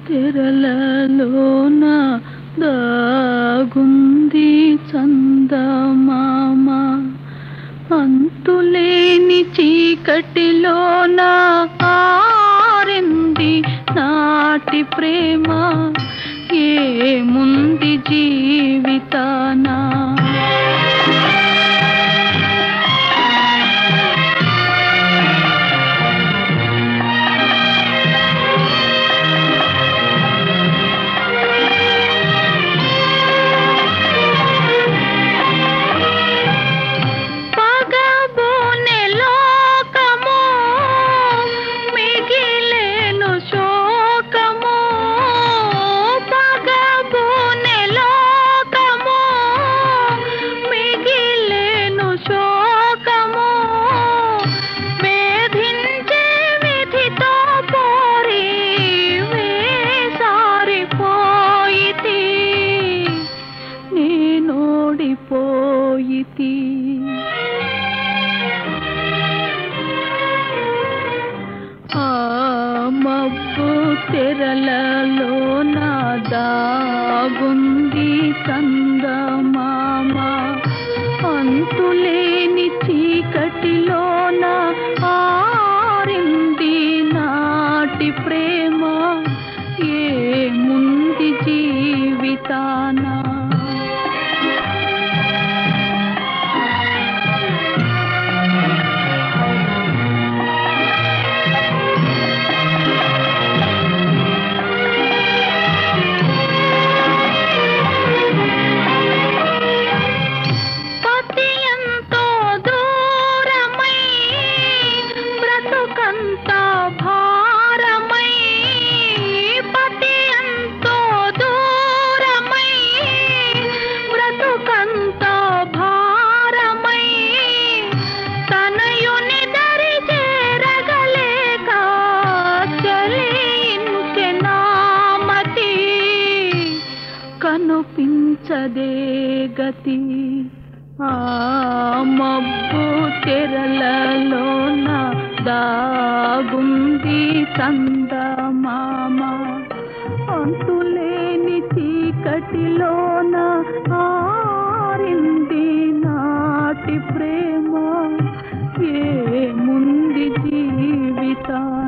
తెరలలోన దాగుంది చందమామ అంతులేని చీకటిలోన ఆరింది నాటి ప్రేమ ఏముంది జీవితానా పగబోనె లోకము మిగిలేను శోకము పగబోనె లోకము మిగిలేను శోకము వేధించే విధితో పోరి వేసారిపోయితి నేనోడిపోయితి ఆ మబ్బు తెరలలో నా దాగుంది చందమామ అంతులేని చీకటిలోన ఆరింది నాటి ప్రేమ ఏముంది జీవితానా పతి ఎంతో దూరమై బ్రతుకంత భారమై పతి ఎంతో దూరమై బ్రతుకంత భారమై తనయుని దరి చేరగలేక చలించె నామతి కనుపించదే గతి ఆ మబ్బు తెరలలోన దాగుంది చందమామ అంతులేని చీకటిలోన ఆరింది నాటి ప్రేమ ఏముంది జీవితా